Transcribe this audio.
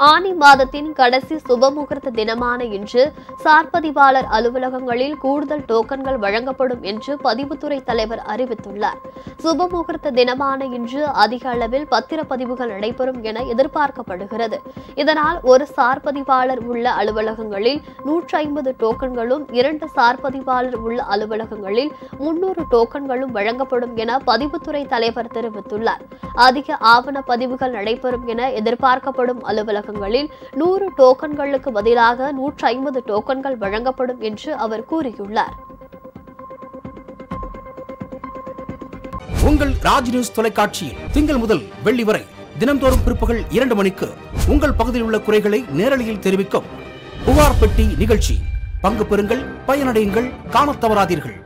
ஆனி மாதத்தின் கடைசி சுபமுகூர்த்த தினமான இன்று சார்பதிவாளர் அலுவலகங்களில் கூடுதல் டோக்கன்கள் வழங்கப்படும் என்று பதிவுத்துறை தலைவர் அறிவித்துள்ளார் சுபமுகூர்த்த தினமான இன்று அதிக அளவில் பத்திரப்பதிவுகள் நடைபெறும் என எதிர்பார்க்கப்படுகிறது இதனால் ஒரு சார்பதிவாளர் உள்ள அலுவலகங்களில் நூற்றி ஐம்பது டோக்கன்களும் இரண்டு சார்பதிவாளர் உள்ள அலுவலகங்களில் முன்னூறு டோக்கன்களும் வழங்கப்படும் என பதிவுத்துறை தலைவர் தெரிவித்துள்ளார் அதிக ஆவண பதிவுகள் நடைபெறும் என எதிர்பார்க்கப்படும் அலுவலகங்களில் நூறு டோக்கன்களுக்கு பதிலாக நூற்றி ஐம்பது டோக்கன்கள் வழங்கப்படும் என்று அவர் கூறியுள்ளார் உங்கள் ராஜ் நியூஸ் தொலைக்காட்சியில் திங்கள் முதல் வெள்ளி வரை தினம்தோறும் பிற்பகல் இரண்டு மணிக்கு உங்கள் பகுதியில் உள்ள குறைகளை நேரலையில் தெரிவிக்கும் புகார் பெட்டி நிகழ்ச்சி பங்கு பெறுங்கள் பயனடையுங்கள் காணத் தவறாதீர்கள்